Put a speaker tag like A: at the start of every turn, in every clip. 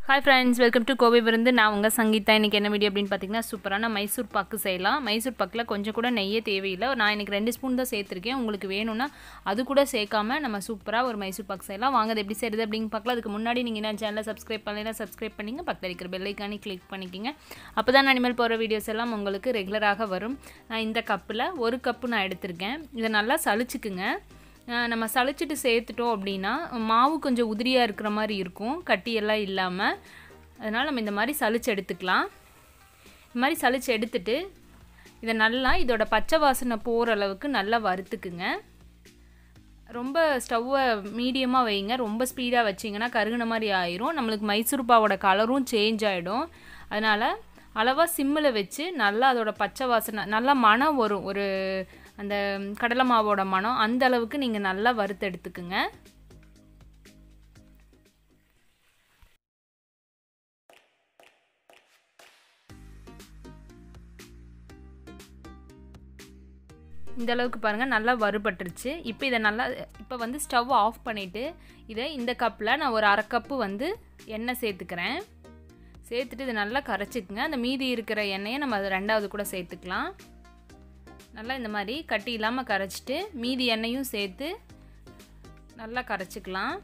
A: hi friends welcome to Kovai Virundhu நான் உங்கள் சங்கீதா இன்றைக்கி என்ன வீடியோ அப்படின்னு பார்த்தீங்கன்னா சூப்பரான மைசூர் பாக்கு செய்யலாம் மைசூர் பாக்கில் கொஞ்சம் கூட நெய்யே தேவையில்லை நான் இன்றைக்கி ரெண்டு ஸ்பூன் தான் சேர்த்துருக்கேன் உங்களுக்கு வேணும்னா அது கூட சேர்க்காம நம்ம சூப்பராக ஒரு மைசூர் பாக்கு செய்யலாம் வாங்க அது எப்படி செய்யுது அப்படின்னு பார்க்கலாம் அதுக்கு முன்னாடி நீங்கள் என்ன சேனலை சப்ஸ்கிரைப் பண்ணலாம் சப்ஸ்கிரைப் பண்ணிங்க பக்கத்தில் இருக்கிற பெல்லைக்கானி கிளிக் பண்ணிக்கிங்க அப்போ தான் நான் இனிமேல் போகிற வீடியோஸ் எல்லாம் உங்களுக்கு ரெகுலராக வரும் நான் இந்த கப்பில் ஒரு கப்பு நான் எடுத்திருக்கேன் இதை நல்லா சளிச்சுக்குங்க அஹ் நம்ம சளிச்சிட்டு சேர்த்துட்டோம் அப்படின்னா மாவு கொஞ்சம் உதிரியாக இருக்கிற மாதிரி இருக்கும் கட்டியெல்லாம் இல்லாமல் அதனால் நம்ம இந்த மாதிரி சளிச்சு எடுத்துக்கலாம் இந்த மாதிரி சளிச்சு எடுத்துட்டு இதை நல்லா இதோட பச்சை வாசனை போகிற அளவுக்கு நல்லா வறுத்துக்குங்க ரொம்ப ஸ்டவ்வை மீடியமாக வைங்க ரொம்ப ஸ்பீடாக வச்சிங்கன்னா கருகுன மாதிரி ஆயிரும் நம்மளுக்கு மைசூர் பாவோட கலரும் சேஞ்ச் ஆகிடும் அதனால் அளவாக சிம்மில் வச்சு நல்லா அதோட பச்சை வாசனை நல்லா மனம் வரும் ஒரு அந்த கடலை மாவோட மனம் அந்த அளவுக்கு நீங்கள் நல்லா வறுத்து எடுத்துக்குங்க இந்த அளவுக்கு பாருங்கள் நல்லா வறுபட்டுருச்சு இப்போ இதை நல்லா இப்போ வந்து ஸ்டவ் ஆஃப் பண்ணிவிட்டு இதை இந்த கப்பில் நான் ஒரு அரை கப்பு வந்து எண்ணெய் சேர்த்துக்கிறேன் சேர்த்துட்டு இதை நல்லா கரைச்சிக்குங்க அந்த மீதி இருக்கிற எண்ணெயை நம்ம அது ரெண்டாவது கூட சேர்த்துக்கலாம் நல்லா இந்த மாதிரி கட்டி இல்லாமல் கரைச்சிட்டு மீதி எண்ணெயும் சேர்த்து நல்லா கரைச்சிக்கலாம்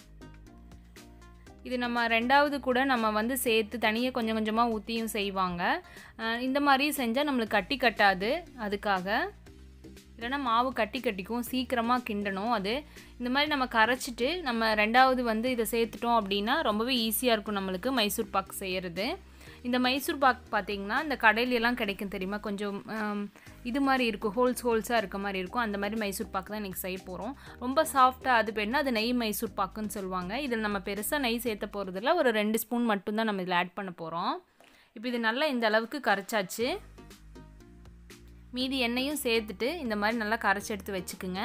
A: இது நம்ம ரெண்டாவது கூட நம்ம வந்து சேர்த்து தனியாக கொஞ்சம் கொஞ்சமாக ஊற்றியும் செய்வாங்க இந்த மாதிரி செஞ்சால் நம்மளுக்கு கட்டி கட்டாது அதுக்காக இல்லைன்னா மாவு கட்டி கட்டிக்கும் சீக்கிரமாக கிண்டணும் அது இந்த மாதிரி நம்ம கரைச்சிட்டு நம்ம ரெண்டாவது வந்து இதை சேர்த்துட்டோம் அப்படின்னா ரொம்பவே ஈஸியாக இருக்கும் நம்மளுக்கு மைசூர் பாக் செய்கிறது இந்த மைசூர் பாக் பார்த்திங்கன்னா இந்த கடையிலலாம் கிடைக்கும் தெரியுமா கொஞ்சம் இது மாதிரி இருக்கும் ஹோல்ஸ் ஹோல்ஸாக இருக்க மாதிரி இருக்கும் அந்த மாதிரி மைசூர் பாக்கு தான் இன்றைக்கி செய்ய போகிறோம் ரொம்ப சாஃப்டாக அது பேர்னா அது நெய் மைசூர் பாக்குன்னு சொல்லுவாங்க இதில் நம்ம பெருசாக நெய் சேர்த்த போகிறதில்ல ஒரு ரெண்டு ஸ்பூன் மட்டும்தான் நம்ம இதில் ஆட் பண்ண போகிறோம் இப்போ இது நல்லா இந்த அளவுக்கு கரைச்சாச்சு மீதி எண்ணெயும் சேர்த்துட்டு இந்த மாதிரி நல்லா கரைச்சி எடுத்து வச்சுக்குங்க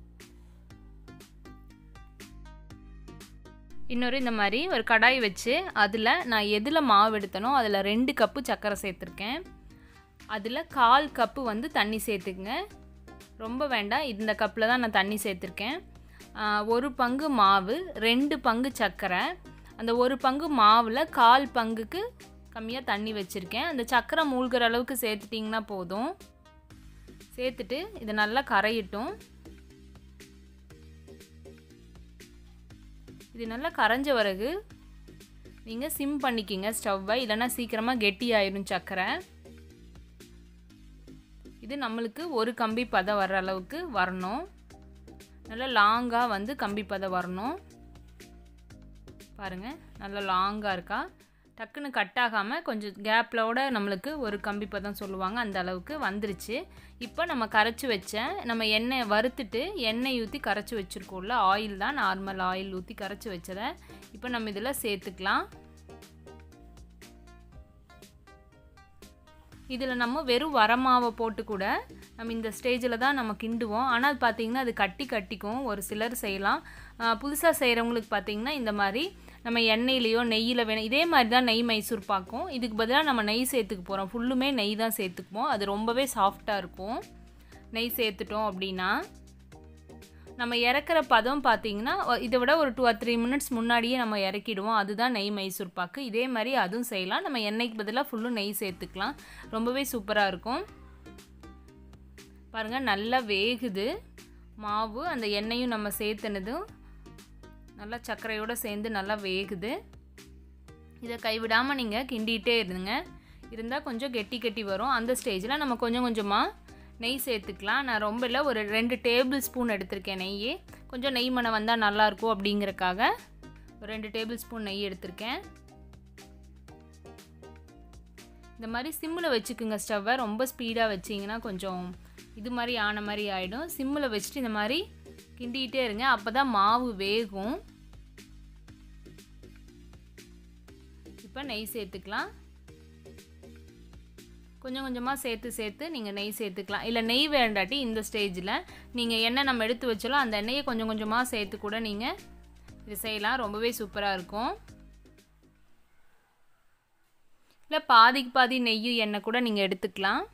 A: இன்னொரு இந்த மாதிரி ஒரு கடாய் வச்சு அதில் நான் எதில் மாவு எடுத்தனோ அதில் ரெண்டு கப்பு சர்க்கரை சேர்த்துருக்கேன் அதில் கால் கப்பு வந்து தண்ணி சேர்த்துக்குங்க ரொம்ப வேண்டாம் இந்த கப்பில் தான் நான் தண்ணி சேர்த்துருக்கேன் ஒரு பங்கு மாவு ரெண்டு பங்கு சர்க்கரை அந்த ஒரு பங்கு மாவில் கால் பங்குக்கு கம்மியாக தண்ணி வச்சுருக்கேன் அந்த சர்க்கரை மூழ்கிற அளவுக்கு சேர்த்துட்டிங்கன்னா போதும் சேர்த்துட்டு இதை நல்லா கரையிட்டும் இது நல்லா கரைஞ்ச பிறகு நீங்கள் சிம் பண்ணிக்கிங்க ஸ்டவ்வை இல்லைன்னா சீக்கிரமாக கெட்டி ஆயிரும் சர்க்கரை இது நம்மளுக்கு ஒரு கம்பி பதம் வர்ற அளவுக்கு வரணும் நல்லா லாங்காக வந்து கம்பி பதம் வரணும் பாருங்கள் நல்லா லாங்காக இருக்கா டக்குன்னு கட் ஆகாமல் கொஞ்சம் கேப்லோட நம்மளுக்கு ஒரு கம்பி பதம் சொல்லுவாங்க அந்த அளவுக்கு வந்துருச்சு இப்போ நம்ம கரைச்சி வச்ச நம்ம எண்ணெய் வறுத்துட்டு எண்ணெய் ஊற்றி கரைச்சி வச்சுருக்கோம்ல ஆயில் தான் நார்மல் ஆயில் ஊற்றி கரைச்சி வச்சதை இப்போ நம்ம இதில் சேர்த்துக்கலாம் இதில் நம்ம வெறும் வரமாவை போட்டு கூட நம்ம இந்த ஸ்டேஜில் தான் நம்ம கிண்டுவோம் ஆனால் அது பார்த்திங்கன்னா அது கட்டி கட்டிக்கும் ஒரு சிலர் செய்யலாம் புதுசாக செய்கிறவங்களுக்கு பார்த்திங்கன்னா இந்த மாதிரி நம்ம எண்ணெயிலையோ நெய்யில் வேணும் இதே மாதிரி தான் நெய் மைசூர் பார்க்கும் இதுக்கு பதிலாக நம்ம நெய் சேர்த்துக்க போகிறோம் ஃபுல்லுமே நெய் தான் சேர்த்துக்குவோம் அது ரொம்பவே சாஃப்டாக இருக்கும் நெய் சேர்த்துட்டோம் அப்படின்னா நம்ம இறக்குற பதம் பார்த்திங்கன்னா இதை விட ஒரு டூ ஆர் த்ரீ மினிட்ஸ் முன்னாடியே நம்ம இறக்கிடுவோம் அதுதான் நெய் மைசூர் பாக்கு இதே மாதிரி அதுவும் செய்யலாம் நம்ம எண்ணெய்க்கு பதிலாக ஃபுல்லும் நெய் சேர்த்துக்கலாம் ரொம்பவே சூப்பராக இருக்கும் பாருங்கள் நல்லா வேகுது மாவு அந்த எண்ணெயும் நம்ம சேர்த்துனதும் நல்லா சர்க்கரையோடு சேர்ந்து நல்லா வேகுது இதை கைவிடாமல் நீங்கள் கிண்டிகிட்டே இருந்துங்க இருந்தால் கொஞ்சம் கெட்டி கெட்டி வரும் அந்த ஸ்டேஜில் நம்ம கொஞ்சம் கொஞ்சமாக நெய் சேர்த்துக்கலாம் நான் ரொம்ப இல்லை ஒரு ரெண்டு டேபிள் ஸ்பூன் எடுத்திருக்கேன் நெய் கொஞ்சம் நெய் மணம் வந்தால் நல்லாயிருக்கும் அப்படிங்கிறக்காக ஒரு ரெண்டு டேபிள் ஸ்பூன் நெய் எடுத்திருக்கேன் இந்த மாதிரி சிம்மில் வச்சுக்குங்க ஸ்டவ்வை ரொம்ப ஸ்பீடாக வச்சிங்கன்னா கொஞ்சம் இது மாதிரி ஆன மாதிரி ஆகிடும் சிம்மில் வச்சுட்டு இந்த மாதிரி கிண்டிகிட்டே இருங்க அப்போ தான் மாவு வேகும் இப்போ நெய் சேர்த்துக்கலாம் கொஞ்சம் கொஞ்சமாக சேர்த்து சேர்த்து நீங்கள் நெய் சேர்த்துக்கலாம் இல்லை நெய் வேண்டாட்டி இந்த ஸ்டேஜில் நீங்கள் எண்ணெய் நம்ம எடுத்து வச்சாலும் அந்த எண்ணெயை கொஞ்சம் கொஞ்சமாக சேர்த்து கூட நீங்கள் இது செய்யலாம் ரொம்பவே சூப்பராக இருக்கும் இல்லை பாதிக்கு பாதி நெய்யும் எண்ணெய் கூட நீங்கள் எடுத்துக்கலாம்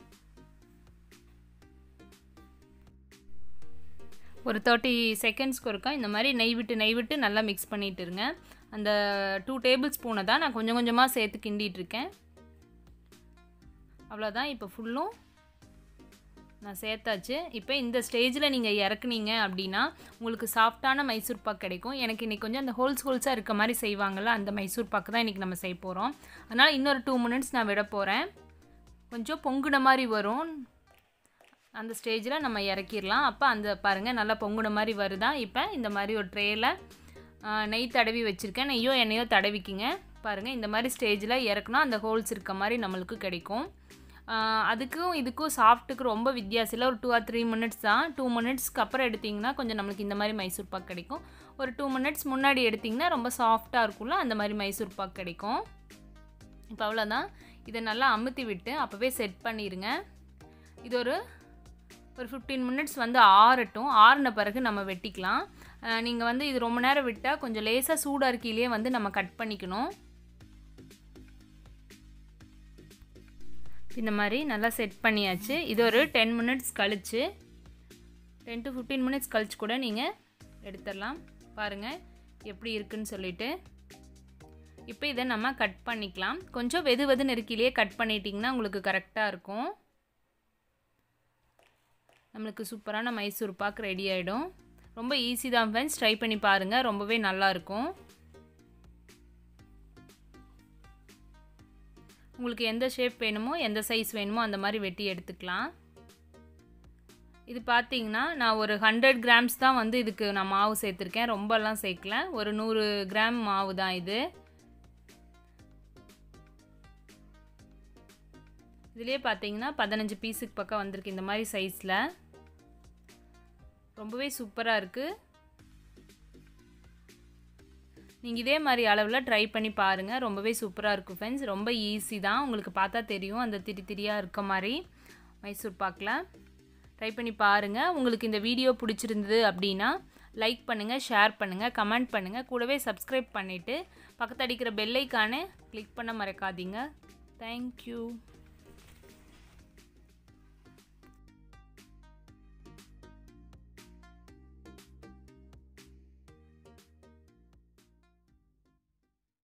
A: ஒரு தேர்ட்டி செகண்ட்ஸ்க்கு ஒருக்கா இந்த மாதிரி நெய் விட்டு நெய் விட்டு நல்லா மிக்ஸ் பண்ணிட்டு இருங்க அந்த டூ டேபிள் ஸ்பூனை தான் நான் கொஞ்சம் கொஞ்சமாக சேர்த்து கிண்டிகிட்டு இருக்கேன் அவ்வளோதான் இப்போ ஃபுல்லும் நான் சேர்த்தாச்சு இப்போ இந்த ஸ்டேஜில் நீங்கள் இறக்குனீங்க அப்படின்னா உங்களுக்கு சாஃப்டான மைசூர் பாக் கிடைக்கும் எனக்கு இன்றைக்கி கொஞ்சம் அந்த ஹோல்ஸ் ஹோல்ஸாக இருக்க மாதிரி செய்வாங்கள்ல அந்த மைசூர் பாக்கு தான் இன்றைக்கி நம்ம செய்ய போகிறோம் அதனால் இன்னொரு டூ மினிட்ஸ் நான் விட போகிறேன் கொஞ்சம் பொங்குன மாதிரி வரும் அந்த ஸ்டேஜில் நம்ம இறக்கிடலாம் அப்போ அந்த பாருங்கள் நல்லா பொங்குன மாதிரி வருதா இப்போ இந்த மாதிரி ஒரு ட்ரேயில் நெய் தடவி வச்சுருக்கேன் நெய்யோ எண்ணெயோ தடவிக்கிங்க பாருங்கள் இந்த மாதிரி ஸ்டேஜில் இறக்குனா அந்த ஹோல்ஸ் இருக்க மாதிரி நம்மளுக்கு கிடைக்கும் அதுக்கும் இதுக்கும் சாஃப்ட்டுக்கு ரொம்ப வித்தியாசம் இல்லை ஒரு டூ ஆர் த்ரீ மினிட்ஸ் தான் டூ மினிட்ஸ்க்கு அப்புறம் எடுத்திங்கன்னா கொஞ்சம் நம்மளுக்கு இந்த மாதிரி மைசூர் பாக் கிடைக்கும் ஒரு டூ மினிட்ஸ் முன்னாடி எடுத்திங்கன்னா ரொம்ப சாஃப்டாக இருக்கும்ல அந்த மாதிரி மைசூர் பாக் கிடைக்கும் இப்போ அவ்வளோதான் இதை நல்லா அமுத்தி விட்டு அப்போவே செட் பண்ணிடுங்க இது ஒரு ஒரு ஃபிஃப்டீன் மினிட்ஸ் வந்து ஆறட்டும் ஆறின பிறகு நம்ம வெட்டிக்கலாம் நீங்கள் வந்து இது ரொம்ப நேரம் விட்டால் கொஞ்சம் லேசாக சூடாக இருக்கையிலே வந்து நம்ம கட் பண்ணிக்கணும் இந்த மாதிரி நல்லா செட் பண்ணியாச்சு இது ஒரு டென் மினிட்ஸ் கழித்து டென் டு ஃபிஃப்டீன் மினிட்ஸ் கழிச்சு கூட நீங்கள் எடுத்துடலாம் பாருங்கள் எப்படி இருக்குன்னு சொல்லிட்டு இப்போ இதை நம்ம கட் பண்ணிக்கலாம் கொஞ்சம் வெது வெது நெருக்கிலேயே கட் பண்ணிட்டிங்கன்னா உங்களுக்கு கரெக்டாக இருக்கும் நம்மளுக்கு சூப்பரான மைசூர் பாக் ரெடி ஆகிடும் ரொம்ப ஈஸி தான் ஃப்ரெண்ட்ஸ் ட்ரை பண்ணி பாருங்கள் ரொம்பவே நல்லாயிருக்கும் உங்களுக்கு எந்த ஷேப் வேணுமோ எந்த சைஸ் வேணுமோ அந்த மாதிரி வெட்டி எடுத்துக்கலாம் இது பார்த்தீங்கன்னா நான் ஒரு ஹண்ட்ரட் கிராம்ஸ் தான் வந்து இதுக்கு நான் மாவு சேர்த்துருக்கேன் ரொம்பலாம் சேர்க்கல ஒரு நூறு கிராம் மாவு தான் இது இதுலேயே பார்த்தீங்கன்னா பதினஞ்சு பீஸுக்கு பக்கம் வந்திருக்கு இந்த மாதிரி சைஸில் ரொம்பவே சூப்பராக இருக்குது நீங்கள் இதே மாதிரி அளவில் ட்ரை பண்ணி பாருங்கள் ரொம்பவே சூப்பராக இருக்கும் ஃப்ரெண்ட்ஸ் ரொம்ப ஈஸி தான் உங்களுக்கு பார்த்தா தெரியும் அந்த திரி திரியாக இருக்க மாதிரி மைசூர் பாக்கில் ட்ரை பண்ணி பாருங்கள் உங்களுக்கு இந்த வீடியோ பிடிச்சிருந்தது அப்படின்னா லைக் பண்ணுங்கள் ஷேர் பண்ணுங்கள் கமெண்ட் பண்ணுங்கள் கூடவே சப்ஸ்கிரைப் பண்ணிவிட்டு பக்கத்து அடிக்கிற பெல்லைக்கானே கிளிக் பண்ண மறக்காதீங்க தேங்க்யூ